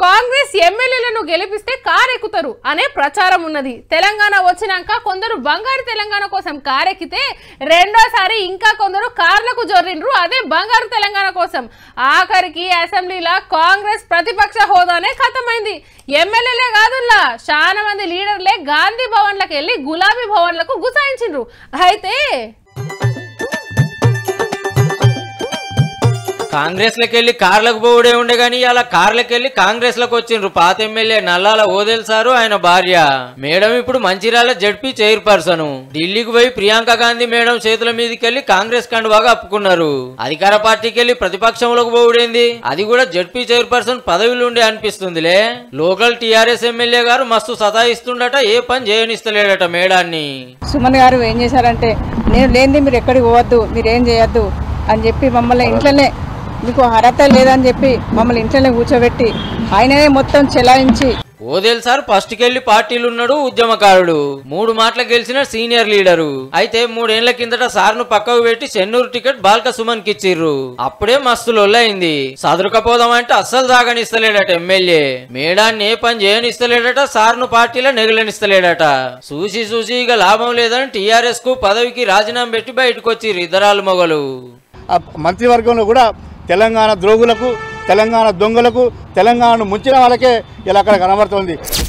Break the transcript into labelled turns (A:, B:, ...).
A: కాంగ్రెస్ ఎమ్మెల్యేలను గెలిపిస్తే కారెక్కుతారు అనే ప్రచారం ఉన్నది తెలంగాణ వచ్చినాక కొందరు బంగారు తెలంగాణ కోసం కారెక్కితే రెండోసారి ఇంకా కొందరు కార్లకు జొర్రిండ్రు అదే బంగారు తెలంగాణ కోసం ఆఖరికి అసెంబ్లీలో కాంగ్రెస్ ప్రతిపక్ష హోదానే ఖతమైంది ఎమ్మెల్యేలే కాదుల్లా చాలా మంది లీడర్లే గాంధీ భవన్లకు వెళ్ళి గులాబీ భవన్లకు గుసాయించిండ్రు అయితే
B: కాంగ్రెస్ లకెళ్ళి కార్లకు పోవుడే ఉండే గాని అలా కార్లకు వెళ్ళి కాంగ్రెస్ లకు వచ్చిండ్రు పాత ఎమ్మెల్యే నల్లాల ఓదెల్ సారు ఆయన భార్య మేడం ఇప్పుడు మంచిర్యాల జడ్పీ చైర్పర్సన్ ఢిల్లీకి పోయి ప్రియాంక గాంధీ మేడం చేతుల మీదకి వెళ్ళి కాంగ్రెస్ కండువాగా అప్పుకున్నారు అధికార పార్టీకి వెళ్ళి ప్రతిపక్షంలోకి పోవుడేంది అది కూడా జడ్పీ చైర్పర్సన్ పదవిలో ఉండే అనిపిస్తుందిలే లోకల్ టీఆర్ఎస్ ఎమ్మెల్యే గారు మస్తు సతాయిస్తుండట ఏ పని చేయనిస్తలేడట మేడాన్ని
C: సుమన్ గారు ఏం చేశారంటే నేను లేనిది మీరు ఎక్కడికి పోవద్దు మీరు ఏం చేయొద్దు అని చెప్పి మమ్మల్ని ఇంట్లోనే మీకు అర్హత లేదని చెప్పి మమ్మల్ని ఇంట్లోనే కూర్చోబెట్టి ఆయననే మొత్తం చెలాయించి
B: ఓదేల్ సార్ ఫస్ట్ కెళ్లి పార్టీలు ఉన్నాడు ఉద్యమకారుడు మూడు మాటలు గెలిచిన సీనియర్ లీడరు అయితే మూడేళ్ల కిందట సార్ను పక్కకు పెట్టి చెన్నూరు టికెట్ బాల్క సుమన్ కి ఇచ్చిర్రు అప్పుడే మస్తు లొల్లైంది సదురుకపోదామంటే అస్సలు సాగనిస్తలేడట ఎమ్మెల్యే మేడాన్ని ఏ పని చేయనిస్తలేడట సార్ను పార్టీలో నెగలనిస్తలేడట చూసి చూసి ఇక లాభం లేదని టీఆర్ఎస్ కు పదవికి రాజీనామా పెట్టి బయటకు వచ్చిర్రు ఇద్దరాలు మొగలు
D: ఆ మంత్రివర్గంలో కూడా తెలంగాణ ద్రోగులకు తెలంగాణ దొంగలకు తెలంగాణను ముంచిన వాళ్ళకే ఇలా అక్కడ కనబడుతోంది